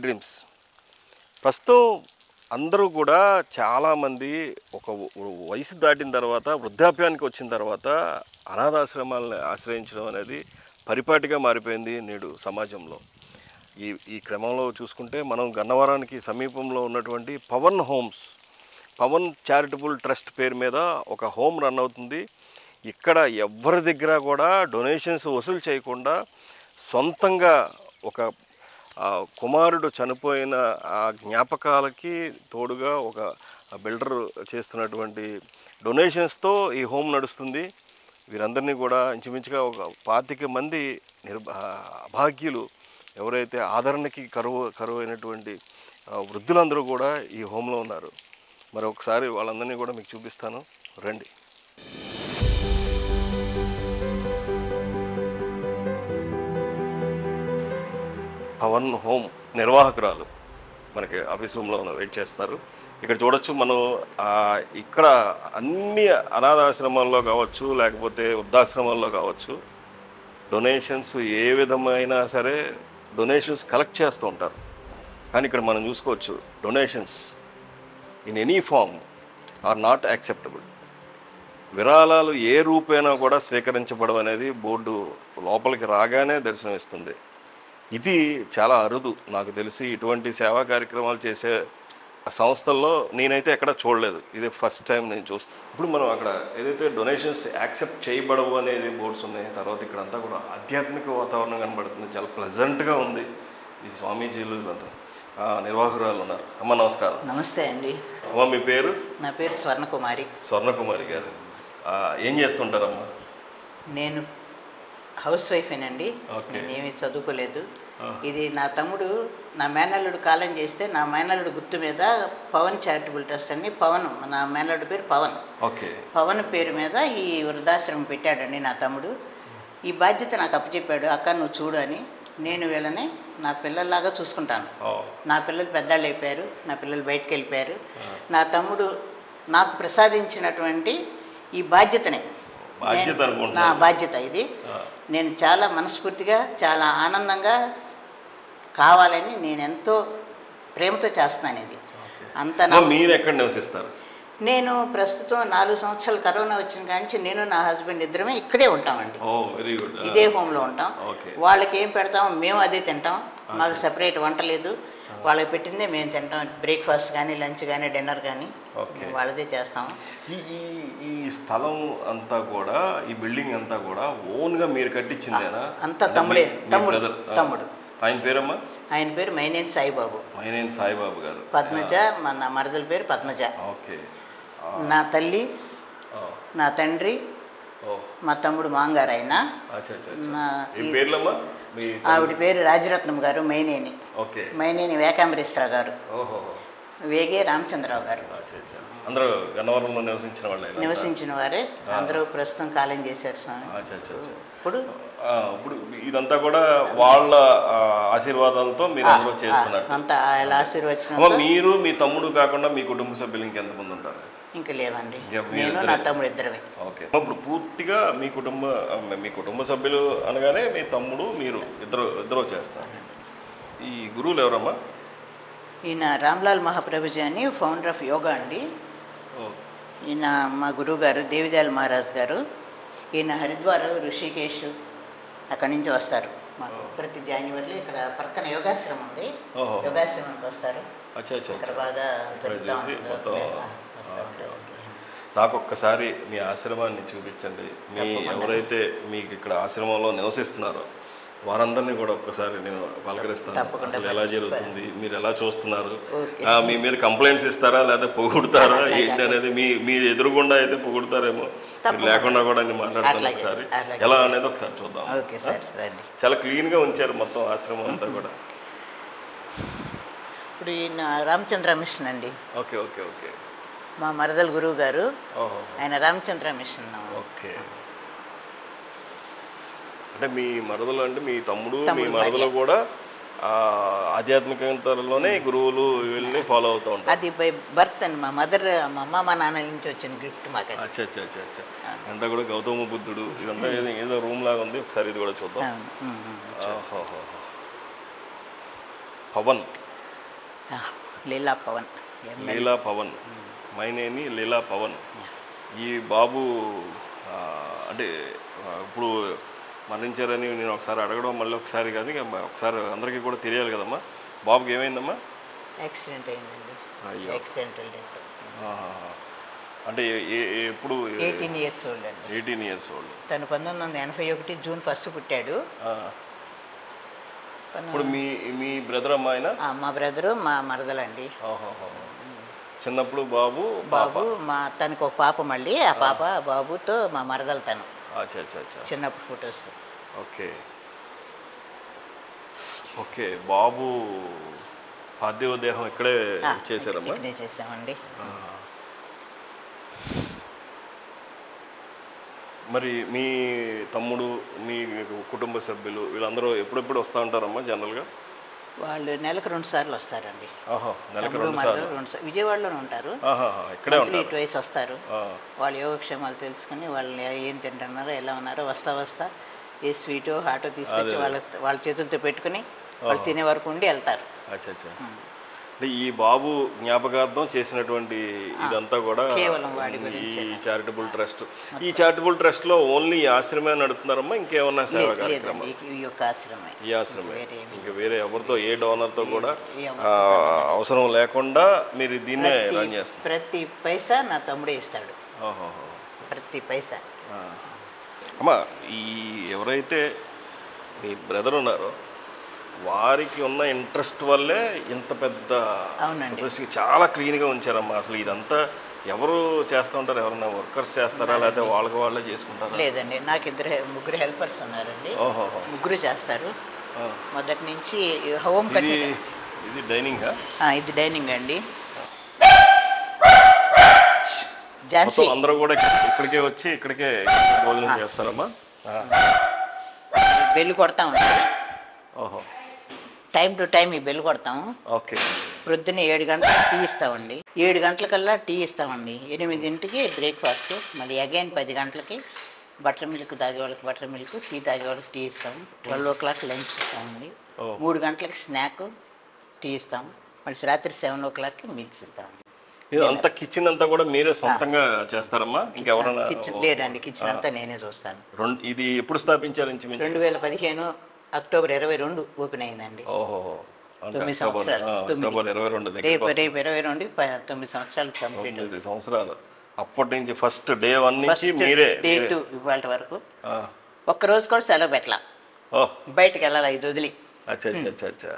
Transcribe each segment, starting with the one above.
Dreams ప్రస్తుతం అందరూ కూడా చాలామంది ఒక వ- వయసు దాటిన తర్వాత వృద్ధాప్యానికి వచ్చిన తర్వాత అనాథాశ్రమాలను ఆశ్రయించడం అనేది పరిపాటిగా మారిపోయింది నేడు సమాజంలో ఈ ఈ క్రమంలో చూసుకుంటే మనం గన్నవరానికి సమీపంలో ఉన్నటువంటి Pavan homes Pavan charitable trust పేరు మీద ఒక హోమ్ రన్ అవుతుంది ఇక్కడ ఎవరి దగ్గర కూడా డొనేషన్స్ వసూలు చేయకుండా సొంతంగా ఒక ఆ, కుమారుడు చనిపోయిన ఆ జ్ఞాపకాలకి తోడుగా ఒక బిల్డర్ చేస్తున్నటువంటి డొనేషన్స్తో ఈ హోమ్ నడుస్తుంది వీరందరినీ కూడా ఇంచుమించుగా ఒక పాతిక మంది నిర్భ అభాగ్యులు ఎవరైతే ఆదరణకి కరువు కరువు అయినటువంటి ఆ, వృద్ధులందరూ కూడా ఈ హోమ్లో ఉన్నారు మరి ఒకసారి వాళ్ళందరినీ కూడా మీకు చూపిస్తాను రండి పవన్ హోమ్ నిర్వాహకురాలు మనకి ఆఫీస్ రూమ్లో ఉన్న వెయిట్ చేస్తున్నారు ఇక్కడ చూడొచ్చు మనం ఆ, ఇక్కడ అన్ని అనాథాశ్రమాల్లో కావచ్చు లేకపోతే వృద్ధాశ్రమాల్లో కావచ్చు డొనేషన్స్ ఏ విధమైనా సరే డొనేషన్స్ కలెక్ట్ చేస్తూ ఉంటారు కానీ ఇక్కడ మనం చూసుకోవచ్చు donations in any form are not acceptable విరాళాలు ఏ రూపేణా కూడా స్వీకరించబడం అనేది బోర్డు లోపలికి రాగానే దర్శనమిస్తుంది ఇది చాలా అరుదు నాకు తెలిసి ఇటువంటి సేవా కార్యక్రమాలు చేసే సంస్థల్లో నేనైతే ఎక్కడ చూడలేదు ఇది ఫస్ట్ టైం నేను చూస్తాను ఇప్పుడు మనం అక్కడ ఏదైతే డొనేషన్స్ యాక్సెప్ట్ చేయబడవు అనేది బోర్డ్స్ ఉన్నాయి తర్వాత ఇక్కడ అంతా కూడా ఆధ్యాత్మిక వాతావరణం కనబడుతుంది చాలా ప్లెజెంట్గా ఉంది ఈ స్వామీజీలు వీళ్ళంతా ఆ, నిర్వాహకురాలు ఉన్నారు అమ్మ నమస్కారం నమస్తే అండి అమ్మ మీ పేరు నా పేరు స్వర్ణకుమారి స్వర్ణకుమారి గారు ఆ, ఏం చేస్తుంటారమ్మా నేను హౌస్ వైఫేనండి ఓకే. నేనేమి చదువుకోలేదు ఇది నా తమ్ముడు నా మేనల్లుడు కాలం చేస్తే నా మేనల్లుడు గుర్తు మీద పవన్ చారిటబుల్ ట్రస్ట్ అని పవన్ నా మేనల్లుడు పేరు పవన్ ఓకే పవన్ పేరు మీద ఈ వృద్ధాశ్రమం పెట్టాడండి నా తమ్ముడు ఈ బాధ్యత నాకు అప్పచెప్పాడు అక్క నువ్వు చూడు అని నేను వీళ్ళని నా పిల్లల్లాగా చూసుకుంటాను ఓ, నా పిల్లలు పెద్దవాళ్ళు అయిపోయారు నా పిల్లలు బయటకు వెళ్ళిపోయారు నా తమ్ముడు నాకు ప్రసాదించినటువంటి ఈ బాధ్యతని బాధ్యత నేను- అనుకుంటున్నాను. నా బాధ్యత ఇది ఆ. నేను చాలా మనస్ఫూర్తిగా చాలా ఆనందంగా కావాలని నేను ఎంతో ప్రేమతో చేస్తాను ఇది అంత నా అమ్మ, మీరు ఎక్కడ నివసిస్తారు నేను ప్రస్తుతం నాలుగు సంవత్సరాలు కరోనా వచ్చిన కాడి నుంచి నేను నా హస్బెండ్ ఇద్దరమే ఇక్కడే ఉంటామండి ఓ వెరీ గుడ్ ఇదే హోమ్లో ఉంటాం ఓకే. వాళ్ళకి ఏం పెడతామో మేము అదే తింటాం మాకు సెపరేట్ వంట లేదు వాళ్ళకి పెట్టిందే మేము తింటాం బ్రేక్ఫాస్ట్ కానీ లంచ్ కానీ డిన్నర్ కానీ ఓకే. వాళ్ళదే చేస్తాం ఈ ఈ ఈ స్థలం అంతా కూడా ఈ బిల్డింగ్ అంతా కూడా ఓన్గా మీరు కట్టించిందేనా అంతా అంటే తమ్ముడే మీ- మీ తమ్ముడు brother, ఆ. తమ్ముడు ఆయన పేరమ్మా ఆయన పేరు మైనేని సాయిబాబు మైనేని సాయిబాబు గారు పద్మజ మా నా మరదల పేరు పద్మజ ఓకే ఆ, నా తల్లి ఆ, నా తండ్రి ఓ మా తమ్ముడు మాంగారు ఆయన అచ్చా అచ్చా నా ఈ పేర్లమ్మా మీ ఆవిడ పేరు రాజరత్నం గారు మైనేని ఓకే మైనేని వేకాంబరేశ్వర గారు ఓహో వేగే రామచంద్రరావు గారు అచ్చా అచ్చా అందరూ గన్నవరంలో నివసించిన వాళ్ళే నివసించిన వారే అందరూ ప్రస్తుతం కాలం చేశారు స్వామి అచ్చా అచ్చా అచ్చా ఇప్పుడు ఆ, ఇప్పుడు ఇదంతా కూడా వాళ్ళ ఆ, ఆశీర్వాదాలతో మీరు అందరూ చేస్తున్నారు అంతా ఆయన ఆశీర్వచనం అమ్మ మీరు మీ తమ్ముడు కాకుండా మీ కుటుంబ సభ్యులు ఇంకెంతమంది ఉంటారు ఇంకా లేవండి ఇంకా నేను మీరిద్దరే. నా తమ్ముడు ఇద్దరమే ఓకే ఇప్పుడు పూర్తిగా మీ కుటుంబ మీ కుటుంబ సభ్యులు అనగానే మీ తమ్ముడు మీరు ఇద్దరు ఇద్దరు చేస్తారు ఈ గురువులు ఎవరమ్మా ఈయన రామ్లాల్ మహాప్రభుజీ అని ఫౌండర్ ఆఫ్ యోగా అండి ఓ, ఈయన మా గురువు గారు దేవిదయాల్ మహారాజ్ గారు ఈయన హరిద్వార్ ఋషికేశ్ అక్కడి నుంచి వస్తారు మాకు ప్రతి జనవరిలో ఇక్కడ పక్కన యోగాశ్రమం ఉంది ఓహో. యోగాశ్రమానికి వస్తారు అచ్చా అచ్చా ఇక్కడ అచ్చా బాగా ఇక్కడ జరుపుతా చూసి ఉంటారు. మొత్తం ఆ, వస్తూ ఓకే ఉంటారు. ఓకే నాకు ఒక్కసారి మీ ఆశ్రమాన్ని చూపించండి మీ తప్పకుండా. ఎవరైతే మీకు ఇక్కడ ఆశ్రమంలో నివసిస్తున్నారో వారందరినీ కూడా ఒక్కసారి నేను పలకరిస్తాను తప్పకుండా. అసలు ఎలా జరుగుతుంది మీరు ఎలా చూస్తున్నారు ఓకే. ఆ, మీ మీద కంప్లైంట్స్ ఇస్తారా లేదా పొగుడుతారా అట్లాగే, ఏంటి అట్లాగే. అనేది మీ మీ ఎదురుగుండా అయితే పొగుడుతారేమో మీరు తప్పకుండా. లేకుండా కూడా నేను మాట్లాడతాను అట్లాగే, ఒకసారి అట్లాగే ఎలా సార్. అనేది ఒకసారి చూద్దాం ఓకే సార్ రండి చాలా క్లీన్గా ఉంచారు మొత్తం ఆశ్రమం అంతా కూడా ఇప్పుడు ఈయన రామచంద్ర మిషన్ అండి ఓకే ఓకే ఓకే మా మరదల గురువు గారు ఓహో ఆయన రామచంద్ర మిషన్ ఓకే అంటే మీ మరదలు అంటే మీ తమ్ముడు మీ తమ్ముడు మరదలు కూడా ఆ, ఆధ్యాత్మికతలోనే గురువులు వీళ్ళని ఫాలో అవుతూ ఉంటారు అది బై బర్త్ అని మా మదర్ మా అమ్మ మా నాన్న నుంచి వచ్చిన గిఫ్ట్ మాకు అది అచ్చా అచ్చా అచ్చా అచ్చా అంతా కూడా గౌతమ బుద్ధుడు ఇదంతా ఏదో ఏదో రూమ్ లాగా ఉంది ఒకసారి ఇది కూడా చూద్దాం అవును. ఉమ్, ఉమ్. ఆహాహాహా. పవన్ ఆ, లీలా పవన్ ఎమ్మెల్యే లీలా పవన్ మైనేని లీలా పవన్ ఈ బాబు ఆ, అంటే ఆ, ఇప్పుడు మరణించారని నేను ఒకసారి అడగడం మళ్ళీ ఒకసారి కాదు ఇక మ- ఒకసారి అందరికీ కూడా తెలియాలి కదమ్మా బాబుకి ఏమైందమ్మా యాక్సిడెంట్ అయిందండి అయ్యో. యాక్సిడెంటల్ డెత్ ఆహాహా. అంటే ఏ- ఏ- ఏ- ఎప్పుడు ఎయిటీన్ ఇయర్స్ ఓల్డ్ అండి ఎయిటీన్ ఇయర్స్ ఓల్డ్ తను పంతొమ్మిది వందల ఎనభై ఒకటి జూన్ ఫస్ట్ పుట్టాడు ఇప్పుడు మీ మీ బ్రదర్ అమ్మ ఆయన ఆ, మా బ్రదరు మా మరదలండి ఆహాహా. చిన్నప్పుడు బాబు బాబు మా తనకు ఒక పాప మళ్ళీ ఆ పాప బాబుతో మా మరదలు తను అచ్చా అచ్చా అచ్చా చిన్నప్పుడు ఫొటోస్ ఓకే ఓకే బాబు పార్థివ దేహం ఇక్కడే చేశారమ్మా ఇక్కడే చేసామండి మరి మీ తమ్ముడు మీ కుటుంబ సభ్యులు వీళ్ళందరూ ఎప్పుడెప్పుడు వస్తూ ఉంటారమ్మా జనరల్గా వాళ్ళు నెలకు రెండు సార్లు వస్తారండి ఆహా నెలకు తమ్ముడు రెండు మరదలు సార్లు రెండు సార్లు విజయవాడలోనే ఉంటారు ఆహాహా ఇక్కడే మంత్లీ ఉంటారు ట్వైస్ వస్తారు ఆ, వాళ్ళ యోగక్షేమాలు తెలుసుకుని వాళ్ళు ఏం తింటున్నారో ఎలా ఉన్నారో వస్తా వస్తా ఏ స్వీటో హాటో తీసుకొచ్చి వాళ్ళ వాళ్ళ చేతులతో పెట్టుకుని వాళ్ళు తినే వరకు ఉండి వెళ్తారు అచ్చా అచ్చా అంటే ఈ బాబు జ్ఞాపకార్థం చేసినటువంటి ఇదంతా కూడా కేవలం వాడి ఈ చారిటబుల్ ట్రస్ట్ ఈ చారిటబుల్ ట్రస్ట్ లో ఓన్లీ ఈ ఆశ్రమే నడుపుతున్నారమ్మా ఇంకేమన్నా సేవా లేదు- కార్యక్రమం లేదండి ఈ- ఈ యొక్క ఆశ్రమే ఈ ఆశ్రమే వేరే ఏమీ ఇంకా వేరే ఎవరితో ఏ డోనర్తో కూడా ఏ ఆ, అవసరం లేకుండా మీరు దీన్నే రన్ ప్రతి చేస్తున్నారు ప్రతి పైసా నా తమ్ముడే ఇస్తాడు ఓహోహో. ప్రతి పైసా ఆ. అమ్మా ఈ ఎవరైతే మీ బ్రదర్ ఉన్నారో వారికి ఉన్న ఇంట్రెస్ట్ వల్లే ఇంత పెద్ద అవునండి. interest కి చాలా క్లీన్గా ఉంచారమ్మా అసలు ఇదంతా ఎవరు చేస్తూ ఉంటారు ఎవరన్నా వర్కర్స్ చేస్తారా లేకపోతే వాళ్ళకి వాళ్ళే చేసుకుంటారా లేదండి నాకు ఇద్దరు హె- ముగ్గురు హెల్పర్స్ ఉన్నారండి ఓహోహో ముగ్గురు చేస్తారు ఆ. మొదటి నుంచి హోమ్ ఇది కట్టింగ్ ఇది డైనింగా ఇది డైనింగ్ అండి ఝాన్సీ మొత్తం అందరూ కూడా ఇక్కడ- ఇక్కడికే వచ్చి ఇక్కడికే భోజనం చేస్తారమ్మా ఆ. బెల్ కొడతాం సార్ ఓహో టైం టు టైం ఈ బెల్ కొడతాము ఓకే ప్రొద్దున ఏడు గంటలకు టీ ఇస్తామండి ఏడు గంటలకల్లా టీ ఇస్తామండి ఎనిమిదింటికి బ్రేక్ఫాస్ట్ మళ్ళీ అగైన్ పది గంటలకి బటర్ మిల్క్ తాగే వాళ్ళకి బటర్ మిల్క్ టీ తాగే వాళ్ళకి టీ ఇస్తాము ట్వెల్వ్ ఓ క్లాక్ లంచ్ ఇస్తామండి ఓ. మూడు గంటలకి స్నాక్ టీ ఇస్తాము మళ్ళీ రాత్రి సెవెన్ ఓ క్లాక్కి మిల్క్స్ ఇస్తామండి ఇది అంతా కిచెన్ అంతా కూడా మీరే సొంతంగా చేస్తారమ్మా ఇంకెవరన్నా కిచెన్ లేదండి కిచెన్ అంతా నేనే చూస్తాను రెండు ఇది ఎప్పుడు స్థాపించారు ఇంచుమించు రెండు వేల పదిహేను అక్టోబర్ ఇరవై రెండు ఓపెన్ అయిందండి ఓహో అంటే తొమ్మిది అక్టోబర్ సంవత్సరాలు. ఆ, తొమ్మిది. అక్టోబర్ ఇరవై రెండు దగ్గర రేపు రేపు ఇరవై రెండు ప- తొమ్మిది సంవత్సరాలు కంప్లీట్ తొమ్మిది సంవత్సరాలు అప్పటి నుంచి ఫస్ట్ డే వన్ నుంచి ఫస్ట్ మీరే డే మీరే. టు ఇవాళ వరకు ఆ. ఒక్క రోజు కూడా సెలవు పెట్టలా ఓహ్ బయటకు వెళ్ళాలి ఐదు వదిలి అచ్చా అచ్చా అచ్చా అచ్చా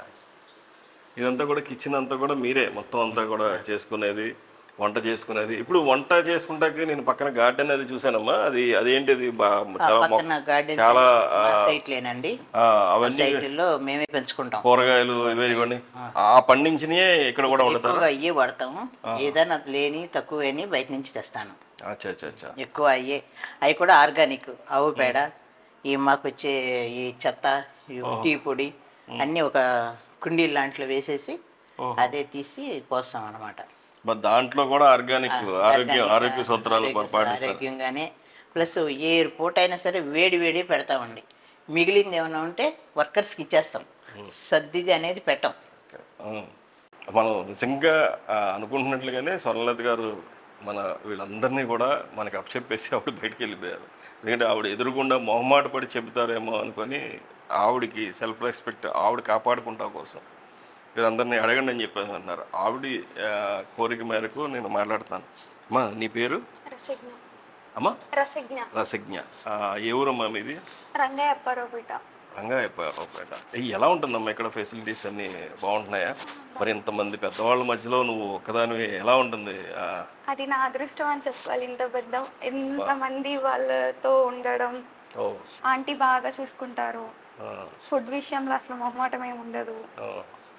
ఇదంతా కూడా కిచెన్ అంతా కూడా మీరే మొత్తం అంతా కూడా చేసుకునేది వంట చేసుకునేది ఇప్పుడు వంట చేసుకుంటాక నేను పక్కన గార్డెన్ అది చూసానమ్మా అది అదేంటిది బా- చాలా మొ- పక్కన గార్డెన్ చాలా ఆ, సైట్ లేనండి ఆ, అవన్నీ సైట్లో మేమే పెంచుకుంటాం కూరగాయలు ఇవే ఇవ్వండి ఆ పండించినయే ఇక్కడ కూడా వండుతారు ఎక్కువగా అయ్యే వాడతాము ఏదైనా లేని తక్కువ అని బయట నుంచి తెస్తాను అచ్చా అచ్చా అచ్చా ఎక్కువ అయ్యే అవి కూడా ఆర్గానిక్ ఆవు పేడ ఈ మాకు వచ్చే ఈ చెత్త ఈ టీ పొడి అన్నీ ఒక కుండీ లాంట్లో వేసేసి అదే తీసి పోస్తాం అనమాట మరి దాంట్లో కూడా ఆర్గానిక్ ఆరోగ్యం ఆరోగ్య సూత్రాలు పాటిస్తారు ఆరోగ్యంగానే ప్లస్ ఏ పూట అయినా సరే వేడి వేడి పెడతామండి మిగిలింది ఏమైనా ఉంటే వర్కర్స్కి ఇచ్చేస్తాం సర్దిది అనేది పెట్టం ఉం. మనం నిజంగా ఆ, అనుకుంటున్నట్లుగానే స్వర్ణలత గారు మన వీళ్ళందరినీ కూడా మనకి అప్పచెప్పేసి ఆవిడ బయటికి వెళ్ళిపోయారు ఎందుకంటే ఆవిడ ఎదురుగుండా మొహమాట పడి చెబుతారేమో అనుకొని ఆవిడికి సెల్ఫ్ రెస్పెక్ట్ ఆవిడ కాపాడుకుంటా కోసం వీరందరినీ అడగండి అని చెప్పేసి అంటున్నారు ఆవిడ ఆ, కోరిక మేరకు నేను మాట్లాడతాను అమ్మా నీ పేరు రసజ్ఞ అమ్మా రసజ్ఞ రసజ్ఞ ఆ, ఏ ఊరమ్మా మీది రంగయ్య అప్పారావుపేట రంగాయపేట ఎలా ఉంటుందమ్మా ఇక్కడ ఫెసిలిటీస్ అన్నీ బాగుంటున్నాయా మరి ఇంతమంది పెద్దవాళ్ళ మధ్యలో నువ్వు ఒక్కదానివి ఎలా ఉంటుంది ఆ, అది నా అదృష్టం అని చెప్పాలి ఇంత పెద్ద ఎంతమంది వాళ్ళతో ఉండడం ఓ ఆంటీ బాగా చూసుకుంటారు ఆ, ఫుడ్ విషయంలో అసలు మొహమాటం ఏమి ఉండదు ఆ.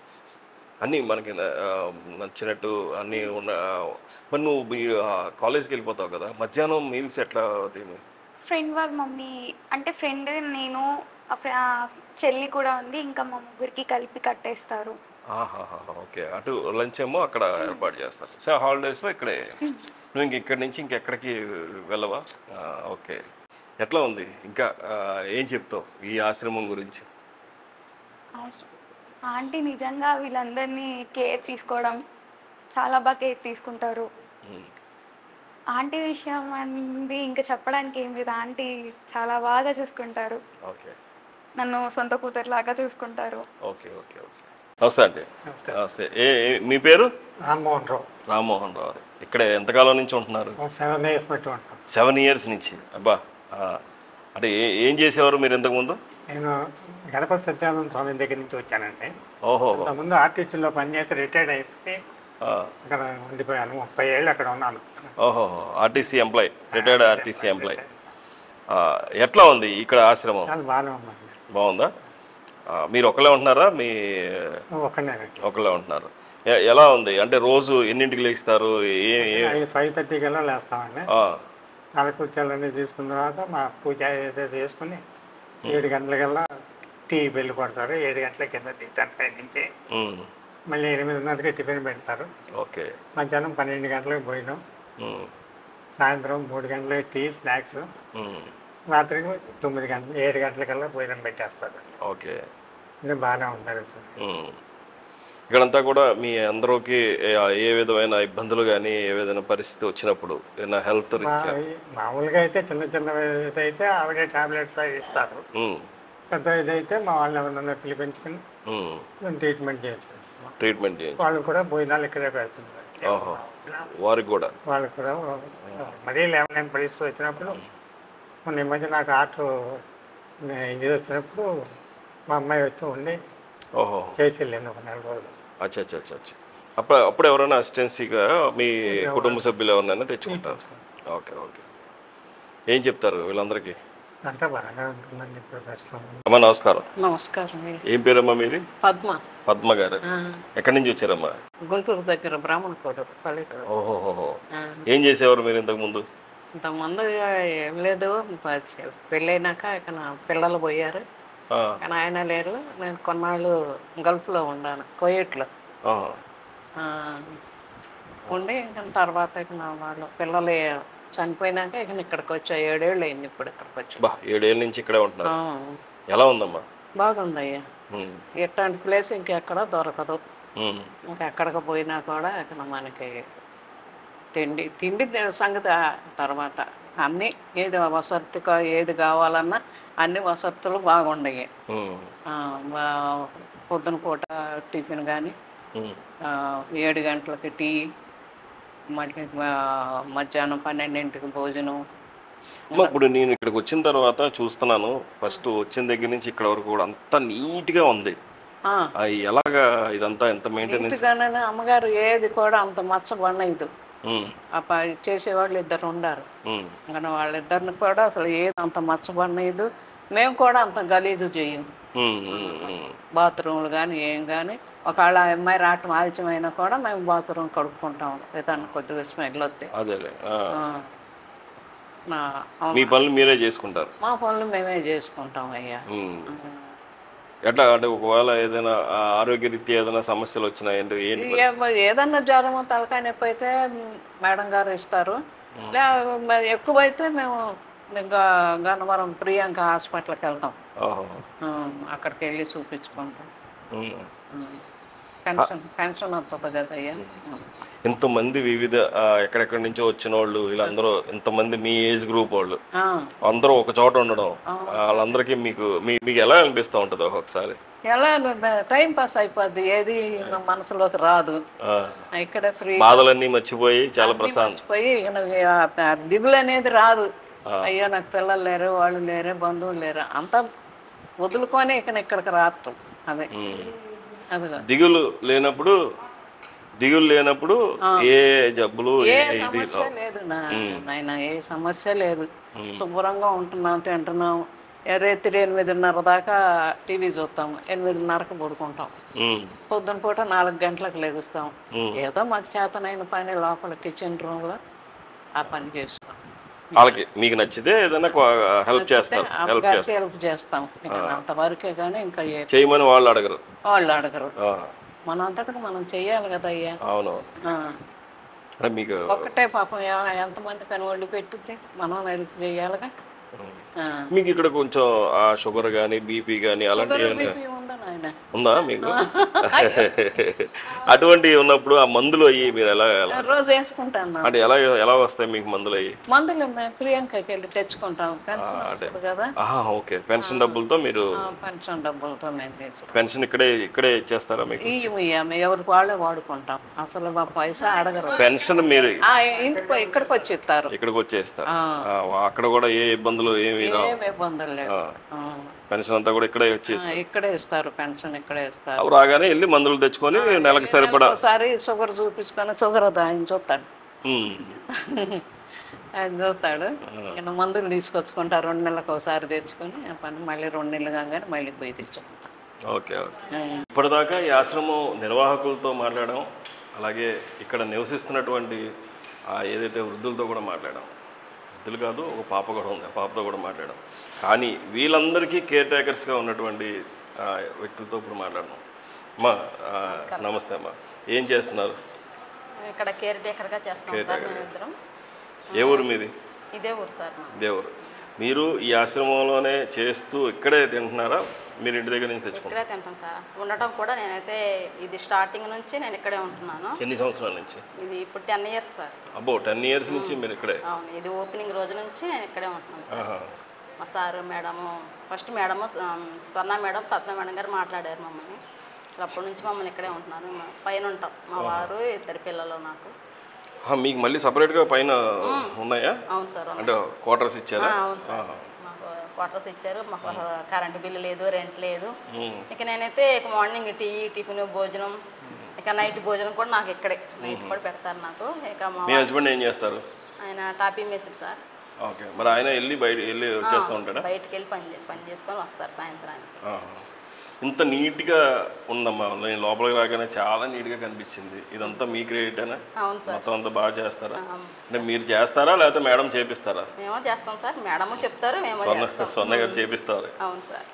అన్నీ మనకి ఆ, నచ్చినట్టు అన్నీ ఉన్న మరి నువ్వు మీ, ఆ, కాలేజ్కి వెళ్ళిపోతావు కదా మధ్యాహ్నం మీల్స్ ఎట్లా అవుతాయి ఫ్రెండ్ వాళ్ళ మమ్మీ అంటే ఫ్రెండ్ నేను ఆ ఫ్రె- ఆ చెల్లి కూడా ఉంది ఇంకా మా ముగ్గురికి కలిపి కట్టేస్తారు ఆహాహా, ఓకే అటు లంచ్ ఏమో అక్కడ ఏర్పాటు చేస్తారు సో హాలిడేస్లో ఇక్కడే నువ్వు ఇంక ఇక్కడి నుంచి ఇంకెక్కడికి వెళ్ళవా ఆ, ఓకే ఎట్లా ఉంది ఇంకా ఆ, ఏం చెప్తావు ఈ ఆశ్రమం గురించి ఆశ్ర- ఆంటీ నిజంగా వీళ్ళందరినీ కేర్ తీసుకోవడం చాలా బాగా కేర్ తీసుకుంటారు ఆంటీ విషయం అండి ఇంకా చెప్పడానికి ఏం లేదు ఆంటీ చాలా బాగా చూసుకుంటారు ఓకే నన్ను సొంత కూతురులాగా చూసుకుంటారు ఓకే ఓకే ఓకే నమస్తే అండి నమస్తే ఏ ఏ- మీ పేరు రామ్మోహన్ రావు రామ్మోహన్ రావు గారు. ఇక్కడ ఎంతకాలం నుంచి ఉంటున్నారు సెవెన్ ఇయర్స్ పెట్టి ఉంటాం సెవెన్ ఇయర్స్ నుంచి అబ్బా ఆ, అంటే ఏ ఏం చేసేవారు మీరు ఇంతకుముందు నేను గణపతి సత్యానంద స్వామి దగ్గర నుంచి వచ్చానండి ఓహో అంతకుముందు ఆర్టీసీలో పనిచేసి రిటైర్డ్ అయిపోయి ఆ, అక్కడ ఉండిపోయాను ముప్పై ఏళ్ళు అక్కడ ఉన్నాను ఓహో RTC employee retired RTC employee ఎట్లా ఉంది ఇక్కడ ఆశ్రమం చాలా బాగానే ఉందండి బాగుందా ఆ, మీరు ఒకళ్ళే ఉంటున్నారా మీ ఒక్కనేనండి ఒకళ్ళే ఉంటున్నారు ఎ- ఎలా ఉంది అంటే రోజు ఎన్నింటికి లేస్తారు ఏ ఏ- ఐదు ఫైవ్ థర్టీ కల్లా లేస్తామండి ఆ, కాలకృత్యాలన్నీ తీసుకున్న తర్వాత మా పూజ ఏదో చేసుకుని ఏడు గంటలకల్లా టీ బెల్లు కొడతారు ఏడు గంటల కింద దిగుతాను పై నుంచి ఉమ్, మళ్ళీ ఎనిమిదిన్నరకి టిఫిన్ పెడతారు ఓకే మధ్యాహ్నం పన్నెండు గంటలకు భోజనం ఉమ్, సాయంత్రం మూడు గంటలకు టీ స్నాక్స్ ఉమ్, రాత్రికి తొమ్మిది గంటలు ఏడు గంటలకల్లా భోజనం పెట్టేస్తారు ఓకే ఇది బాగానే ఉంటారు ఉమ్. ఇక్కడంతా కూడా మీ అందరికి ఏ- ఏ విధమైన ఇబ్బందులు కానీ ఏ విధమైన పరిస్థితి వచ్చినప్పుడు ఏదైనా హెల్త్ రీత్యా మామూలుగా అయితే చిన్న చిన్న ఇదైతే ఆవిడే టాబ్లెట్స్ అవి ఇస్తారు ఉమ్, పెద్ద ఇదైతే మా వాళ్ళు ఎవరన్నా పిలిపించుకుని ఉమ్, మేము ట్రీట్మెంట్ చేసుకుంటాం ట్రీట్మెంట్ చేయండి వాళ్ళు కూడా భోజనాలు ఇక్కడే పెడుతున్నారు ఓహో వారికి కూడా వాళ్ళు కూడా మరీ లేవలేని పరిస్థితి వచ్చినప్పుడు మొన్న ఈ మధ్య నాకు ఆర్ట్ ఇది వచ్చినప్పుడు మా అమ్మాయి వచ్చి ఉండి ఓహో చేసి వెళ్ళింది ఒక నెల రోజులు అచ్చా అచ్చా అచ్చా అచ్చా అప్పుడు అప్పుడు ఎవరైనా అసిస్టెన్సీగా మీ కుటుంబ సభ్యులు ఎవరినైనా తెచ్చుకుంటారు ఓకే ఓకే ఏం చెప్తారు వీళ్ళందరికీ అంతా బాగానే ఉంటుందండి ఇప్పుడు ప్రస్తుతం అమ్మా నమస్కారం నమస్కారం ఏం పేరమ్మా మీది పద్మ పద్మ గారు ఆ, ఎక్కడి నుంచి వచ్చారమ్మా గుంటూరు దగ్గర బ్రాహ్మణకోట పల్లెటూరు ఓహోహో ఆ, ఏం చేసేవారు మీరు ఇంతకు ముందు ఇంతకుముందు ఏం లేదు ప- పెళ్ళైనాక ఇక నా పిల్లలు పోయారు ఆ, కానీ ఆయన లేరు నేను కొన్నాళ్ళు గల్ఫ్లో ఉన్నాను కోయేట్లో ఆహా. ఆ, ఉండి ఇంకా తర్వాత ఇక నా వాళ్ళు పిల్లలు చనిపోయినాక ఇక ఇక్కడికి వచ్చా ఏడేళ్ళు అయింది ఇప్పుడు ఇక్కడికి వచ్చి బా ఏడేళ్ళ నుంచి ఇక్కడే ఉంటున్నారు ఆ, ఎలా ఉందమ్మా బాగుంది అయ్యా ఉమ్, ఇట్లాంటి ప్లేస్ ఇంకెక్కడ దొరకదు ఉమ్, ఇంకా ఎక్కడికి పోయినా కూడా ఇక్కడ మనకి తిండి తిండి దే- సంగతి ఆ తర్వాత అన్నీ ఏది వసతి కా- ఏది కావాలన్నా అన్ని వసతులు బాగుండయి ఉమ్, ఆ, బా- పొద్దున పూట టిఫిన్ కానీ ఉమ్, ఏడు గంటలకి టీ మళ్ళీ ఆ, మధ్యాహ్నం పన్నెండింటికి భోజనం అమ్మా, ఇప్పుడు నేను ఇక్కడికి వచ్చిన తర్వాత చూస్తున్నాను ఫస్ట్ వచ్చిన దగ్గర నుంచి ఇక్కడ వరకు కూడా అంతా నీట్గా ఉంది ఆ, ఆ, ఎలాగా ఇదంతా ఎంత మెయింటెనెన్స్ ఇంటిగానే అమ్మగారు ఏది కూడా అంత మచ్చబడలేదు ఆ ప- చేసేవాళ్ళు ఇద్దరు ఉండారు కానీ వాళ్ళిద్దరిని కూడా అసలు ఏది అంత మచ్చబడలేదు మేము కూడా అంత గలీజు చేయము బాత్రూమ్లు కానీ ఏం కానీ ఒకవేళ ఆ అమ్మాయి రావటం ఆలస్యమైనా కూడా మేము బాత్రూమ్ కడుక్కుంటాం ఏదన్నా కొద్దిగా స్మెల్ వస్తే అదేలే ఆ. ఆ. నా మీ పనులు మీరే చేసుకుంటారు మా పనులు మేమే చేసుకుంటాం అయ్యా ఉమ్. ఎట్లా అంటే ఒకవేళ ఏదైనా ఆ, ఆరోగ్యరీత్యా ఏదైనా సమస్యలు వచ్చినాయంటే ఏంటి ఏ- ఏదన్నా జ్వరము తలకాయ నొప్పి అయితే మేడం గారు ఇస్తారు లే మరి ఎక్కువైతే మేము ఇంకా గన్నవరం ప్రియాంక హాస్పిటల్కి వెళ్తాం ఓహో ఆ, అక్కడికి వెళ్ళి చూపించుకుంటాం ఉమ్. ఉమ్. పెన్షన్ పెన్షన్ వస్తుంది కదా అయ్యా ఉమ్. ఎంతమంది వివిధ ఆ, ఎక్కడెక్కడి నుంచో వచ్చిన వాళ్ళు వీళ్ళందరూ ఎంతమంది మీ ఏజ్ గ్రూప్ వాళ్ళు ఆ, అందరూ ఒక చోట ఉండడం వాళ్ళందరికీ మీకు మీ- మీకు ఎలా అనిపిస్తూ ఉంటుంది ఒక్కొక్కసారి ఎలా టైం పాస్ అయిపోద్ది ఏది మనసులోకి రాదు ఆ, ఇక్కడ ఫ్రీ బాధలన్నీ మర్చిపోయి చాలా ప్రశాంతం పోయి దిగులు అనేది రాదు అయ్యో నాకు పిల్లలు లేరు వాళ్ళు లేరు బంధువులు లేరు అంతా వదులుకొని ఇక ఇక్కడికి రాత్రం అదే అదిగో దిగులు లేనప్పుడు దిగులు లేనప్పుడు ఏ జబ్బులు ఏ ఏ ఇది సమస్య లేదు నా నాయన ఏ సమస్య లేదు శుభ్రంగా ఉంటున్నాం తింటున్నాం ఏ రాత్రి ఎనిమిదిన్నర దాకా టీవీ చూస్తాం ఎనిమిదిన్నరకు పడుకుంటాం ఉమ్, పొద్దున పూట నాలుగు గంటలకు లెగుస్తాం ఏదో మాకు చేతనైన పని లోపల కిచెన్ రూమ్లో ఆ పని చేస్తాం వాళ్ళకి మీకు నచ్చితే ఏదైనా హెల్ప్ చేస్తారు హెల్ప్ అమ్మగారికి చేస్తారు హెల్ప్ చేస్తాం ఇక అంతవరకే కానీ ఇంకా ఏ చేయమని వాళ్ళు అడగరు వాళ్ళు అడగరు ఆ, మన అంతటికి మనం చెయ్యాలి కదా అయ్యా అవును ఆ. అంటే మీకు ఒక్కటే పాపం ఎ- ఎంతమంది కని వండి పెట్టుద్ది మనం హెల్ప్ చేయాలిగా ఆ. మీకు ఇక్కడ కొంచెం ఆ షుగర్ కానీ బీపీ కానీ అలాంటి షుగర్ బీపీ ఉందా నాయన ఆయన ఉందా మీకు అటువంటి ఉన్నప్పుడు ఆ మందులు అయ్యి మీరు ఎలా ఎలా రోజు వేసుకుంటాను అంటే ఎలా ఎలా వస్తాయి మీకు మందులు అయ్యి మందులు మేము ప్రియాంకకి వెళ్ళి తెచ్చుకుంటాం పెన్షన్ వస్తుంది కదా ఆహా ఓకే పెన్షన్ డబ్బులతో మీరు ఆ పెన్షన్ డబ్బులతో మేము తీసుకుంటాం పెన్షన్ ఇక్కడే ఇక్కడే ఇచ్చేస్తారా మీకు ఇయ్యము ఇయ్యము ఎవరికి వాళ్ళే వాడుకుంటాం అసలు మా పైసా అడగరు పెన్షన్ మీరు ఆ, ఇంటికి పోయి- ఇక్కడికి వచ్చి ఇస్తారు ఇక్కడికి వచ్చేస్తారు ఆ, అక్కడ కూడా ఏ ఇబ్బందులు ఏమి రావు ఏం ఇబ్బందులు లేవు ఆ. పెన్షన్ అంతా కూడా ఇక్కడే వచ్చేసి ఆ, ఇక్కడే ఇస్తారు పెన్షన్ ఇక్కడే ఇస్తారు అవి రాగానే వెళ్ళి మందులు తెచ్చుకొని నెలకు సరిపడా ఒకసారి షుగర్ చూపించుకొని షుగర్ అది ఆయన చూస్తాడు ఉమ్. ఆయన చూస్తాడు నేను మందులు తీసుకొచ్చుకుంటా రెండు నెలలకు ఒకసారి తెచ్చుకొని ఆ పని మళ్ళీ రెండు నెలలు కాగానే మళ్ళీ పోయి తెచ్చుకుంటా ఓకే ఓకే ఇప్పటిదాకా ఈ ఆశ్రమం నిర్వాహకులతో మాట్లాడాం అలాగే ఇక్కడ నివసిస్తున్నటువంటి ఆ ఏదైతే వృద్ధులతో కూడా మాట్లాడాం వృద్ధులు కాదు ఒక పాప కూడా ఉంది ఆ పాపతో కూడా మాట్లాడాం కానీ వీళ్ళందరికీ కేర్ టేకర్స్గా ఉన్నటువంటి ఆ, వ్యక్తులతో ఇప్పుడు మాట్లాడదాం అమ్మా ఆ, నమస్తే అమ్మా ఏం చేస్తున్నారు ఇక్కడ కేర్ టేకర్గా చేస్తాం Care సార్ taker. మేమిద్దరం ఏ ఊరు మీది ఇదే ఊరు సార్ మా దేవరు మీరు ఈ ఆశ్రమంలోనే చేస్తూ ఇక్కడే తింటున్నారా మీరు ఇంటి దగ్గర నుంచి తెచ్చుకుంటారా ఇక్కడే తింటాం సార్ ఉండటం కూడా నేనైతే ఇది స్టార్టింగ్ నుంచి నేను ఇక్కడే ఉంటున్నాను ఎన్ని సంవత్సరాల నుంచి ఇది ఇప్పుడు టెన్ ఇయర్స్ సార్ అబ్బో టెన్ ఇయర్స్ నుంచి మీరు ఇక్కడే అవును ఇది ఓపెనింగ్ రోజు నుంచి నేను ఇక్కడే ఉంటున్నాను సార్ ఆహా. మా సారు మేడము ఫస్ట్ మేడము ఆ, స్వర్ణ మేడం పద్మ మేడం గారు మాట్లాడారు మమ్మల్ని అసలు అప్పటి నుంచి మమ్మల్ని ఇక్కడే ఉంటున్నాను మా- పైన ఉంటాం మా వారు ఇద్దరు పిల్లలు నాకు ఆ, మీకు మళ్ళీ సపరేట్గా పైన ఉన్నాయా అవును సార్ అవును. అంటే క్వార్టర్స్ ఇచ్చారా ఆ, అవును సార్ మాకు క్వార్టర్స్ ఇచ్చారు మాకు కరెంటు బిల్లు లేదు రెంట్ లేదు ఇక నేనైతే ఇక మార్నింగ్ టీ టిఫిన్ భోజనం ఇక నైట్ భోజనం కూడా నాకు ఇక్కడే నైట్ కూడా పెడతారు నాకు ఇక మా మీ హస్బెండ్ ఏం చేస్తారు ఆయన టాపీ మేస్త్రి సార్ ఓకే మరి ఆయన వెళ్ళి బయట వెళ్ళి వచ్చేస్తూ ఉంటాడా బయటికి వెళ్ళి పని చే- పని చేసుకొని వస్తారు సాయంత్రానికి ఆహా. ఇంత నీట్గా ఉందమ్మా నేను లోపలికి రాగానే చాలా నీట్గా కనిపించింది ఇదంతా మీ క్రియేటేనా అవును సార్ మొత్తం అంతా బాగా చేస్తారా అంటే మీరు చేస్తారా లేకపోతే మేడం చేపిస్తారా మేమో చేస్తాం సార్ మేడము చెప్తారు మేము స్వర్ణ చేస్తాం స్వర్ణ గారు చేపిస్తారు అవును సార్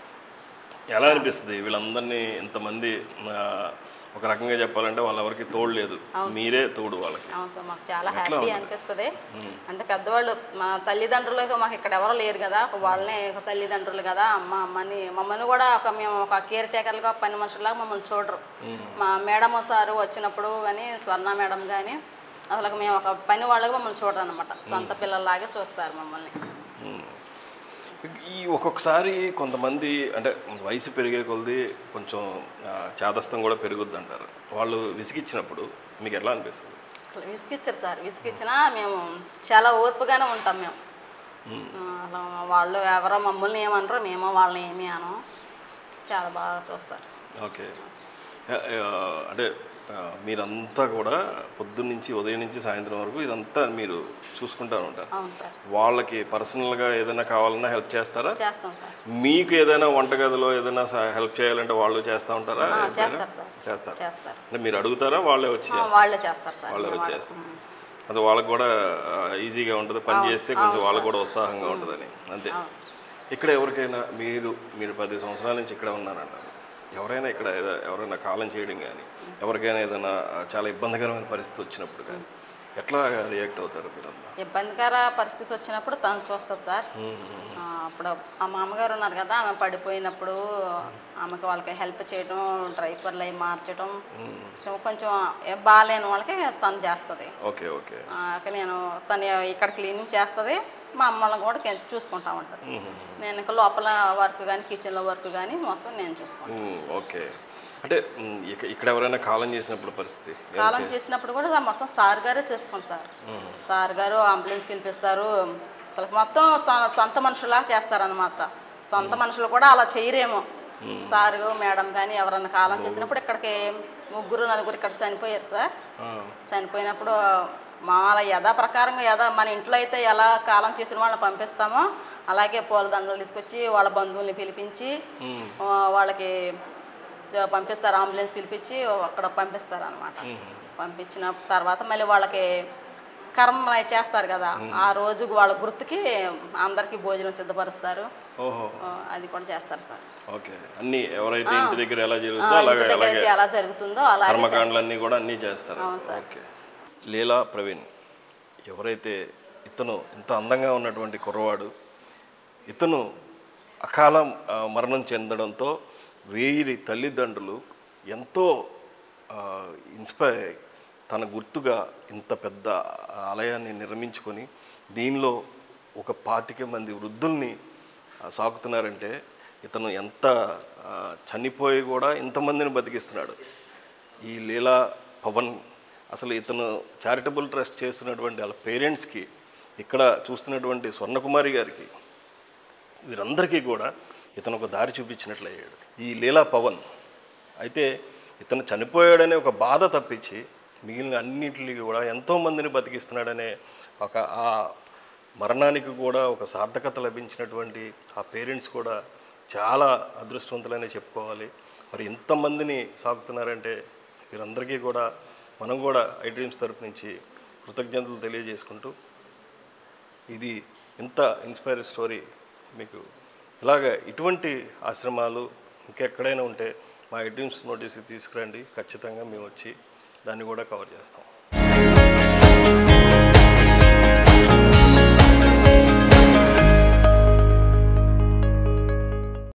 ఎలా అనిపిస్తుంది వీళ్ళందరినీ ఇంతమంది ఆ, ఒక రకంగా చెప్పాలంటే వాళ్ళెవరికి తోడు లేదు మీరే తోడు వాళ్ళకి అవును సార్ మాకు చాలా హ్యాపీ అనిపిస్తుంది అంటే పెద్దవాళ్ళు మా తల్లిదండ్రులు మాకు ఇక్కడ ఎవరు లేరు కదా ఒక వాళ్ళనే ఒక తల్లిదండ్రులు కదా అమ్మ అమ్మని మమ్మల్ని కూడా ఒక మేము ఒక కేర్ టేకర్లుగా పని మనుషులాగా మమ్మల్ని చూడరు మా మేడం సారు వచ్చినప్పుడు కానీ స్వర్ణ మేడం కానీ అసలు మేము ఒక పని వాళ్ళగా మమ్మల్ని చూడరు అనమాట సొంత పిల్లల్లాగే చూస్తారు మమ్మల్ని ఈ ఒక్కొక్కసారి కొంతమంది అంటే వయసు పెరిగే కొలది కొంచెం ఆ, చాదస్తం కూడా పెరుగుద్ది అంటారు వాళ్ళు విసిగిచ్చినప్పుడు మీకు ఎట్లా అనిపిస్తుంది అసలు విసిగిచ్చారు సార్ విసిగిచ్చినా మేము చాలా ఓర్పుగానే ఉంటాం మేము ఆ, అలా వాళ్ళు ఎవరో మమ్మల్ని ఏమనరు మేము వాళ్ళని ఏమీ అనం చాలా బాగా చూస్తారు ఓకే ఆ, ఆ, అంటే ఆ, మీరంతా కూడా పొద్దున్న నుంచి ఉదయం నుంచి సాయంత్రం వరకు ఇదంతా మీరు చూసుకుంటూ ఉంటారు అవును సార్ వాళ్ళకి పర్సనల్గా ఏదైనా కావాలన్నా హెల్ప్ చేస్తారా చేస్తాం సార్ మీకు ఏదైనా వంటగదిలో ఏదైనా హెల్ప్ చేయాలంటే వాళ్ళు చేస్తూ ఉంటారా ఆ, ఎప్పుడైనా? చేస్తారు సార్ చేస్తారు చేస్తారు అంటే మీరు అడుగుతారా వాళ్ళే వచ్చి ఆ, వాళ్ళే చేస్తారు సార్ వాళ్ళే మేము వచ్చి వాళ్ళ- చేస్తారు అది వాళ్ళకి కూడా ఆ, ఈజీగా ఉంటుంది పని చేస్తే కొంచెం వాళ్ళకి కూడా ఉత్సాహంగా ఉంటుందని అంతే ఇక్కడ ఎవరికైనా మీరు మీరు పది సంవత్సరాల నుంచి ఇక్కడ ఉన్నారన్నారు ఎవరైనా ఇక్కడ ఏదో- ఎవరైనా కాలం చేయడం కానీ ఎవరికైనా ఏదైనా చాలా ఇబ్బందికరమైన పరిస్థితి వచ్చినప్పుడు కానీ ఎట్లా రియాక్ట్ అవుతారు మీరంతా ఇబ్బందికర పరిస్థితి వచ్చినప్పుడు తను చూస్తుంది సార్ ఆ, అప్పుడు ఆ మామగారు ఉన్నారు కదా ఆమె పడిపోయినప్పుడు ఆమెకి వాళ్ళకి హెల్ప్ చేయడం డ్రైవర్లు అవి మార్చడం సో కొంచెం ఏ బాగాలేని వాళ్ళకి తను చేస్తుంది ఓకే ఓకే ఆ, ఇక నేను తను ఇక్కడ క్లీనింగ్ చేస్తుంది మా అమ్మలను కూడా కె- చూసుకుంటా ఉంటాను నేను ఇంకా లోపల వర్క్ కానీ కిచెన్లో వర్క్ కానీ మొత్తం నేను చూసుకుంటాను ఉమ్, ఓకే అంటే ఉమ్, ఇక- ఇక్కడ ఎవరైనా కాలం చేసినప్పుడు పరిస్థితి ఏం కాలం చేసినప్పుడు కూడా మొత్తం సార్ గారే చేస్తాం సార్ సార్ గారు అంబులెన్స్ పిలిపిస్తారు అసలు మొత్తం సొ- సొంత మనుషులాగా చేస్తారన్నమాట సొంత మనుషులు కూడా అలా చేయరేమో సార్ మేడం కానీ ఎవరన్నా కాలం చేసినప్పుడు ఇక్కడికి ముగ్గురు నలుగురు ఇక్కడ చనిపోయారు సార్ ఆ, చనిపోయినప్పుడు మాల యథా ప్రకారంగా యథా మన ఇంట్లో అయితే ఎలా కాలం చేసిన వాళ్ళని పంపిస్తామో అలాగే పూలదండలు తీసుకొచ్చి వాళ్ళ బంధువుల్ని పిలిపించి ఆ, వాళ్ళకి ఆ, పంపిస్తారు అంబులెన్స్ పిలిపించి అక్కడ పంపిస్తారు అనమాట పంపించిన తర్వాత మళ్ళీ వాళ్ళకి కర్మ చేస్తారు కదా ఆ రోజు వాళ్ళ గుర్తుకి అందరికీ భోజనం సిద్ధపరుస్తారు ఓహో ఆ, అది కూడా చేస్తారు సార్ ఓకే అన్ని ఎవరైతే ఇంటి దగ్గర ఎలా ఆ, జరుగుతుందో ఇంటి అలాగే దగ్గర అలాగే అయితే ఎలా జరుగుతుందో అలాగే చేస్తారు. కర్మకాండలన్నీ కూడా అన్నీ చేస్తారు అవును సార్. ఓకే లీలా ప్రవీణ్ ఎవరైతే ఇతను ఇంత అందంగా ఉన్నటువంటి కుర్రవాడు ఇతను అకాల ఆ, మరణం చెందడంతో వీరి తల్లిదండ్రులు ఎంతో ఇన్స్పైర్ అయ్యి తన గుర్తుగా ఇంత పెద్ద ఆలయాన్ని నిర్మించుకొని దీనిలో ఒక పాతిక మంది వృద్ధుల్ని ఆ, సాకుతున్నారంటే ఇతను ఎంత ఆ, చనిపోయి కూడా ఇంతమందిని బతికిస్తున్నాడు ఈ లీలా పవన్ అసలు ఇతను చారిటబుల్ ట్రస్ట్ చేస్తున్నటువంటి వాళ్ళ పేరెంట్స్కి ఇక్కడ చూస్తున్నటువంటి స్వర్ణకుమారి గారికి వీరందరికీ కూడా ఇతను ఒక దారి చూపించినట్లయ్యాడు ఈ లీలా పవన్ అయితే ఇతను చనిపోయాడనే ఒక బాధ తప్పించి మిగిలిన అన్నింటికి కూడా ఎంతోమందిని బతికిస్తున్నాడనే ఒక ఆ మరణానికి కూడా ఒక సార్థకత లభించినటువంటి ఆ పేరెంట్స్ కూడా చాలా అదృష్టవంతులనే చెప్పుకోవాలి మరి ఇంతమందిని సాగుతున్నారంటే వీరందరికీ కూడా మనం కూడా ఐ డ్రీమ్స్ తరపు నుంచి కృతజ్ఞతలు తెలియజేసుకుంటూ ఇది ఇంత ఇన్స్పైర్ స్టోరీ మీకు ఇలాగ ఇటువంటి ఆశ్రమాలు ఇంకెక్కడైనా ఉంటే మా ఐ డ్రీమ్స్ నోటీస్కి తీసుకురండి ఖచ్చితంగా మేము వచ్చి దాన్ని కూడా కవర్ చేస్తాం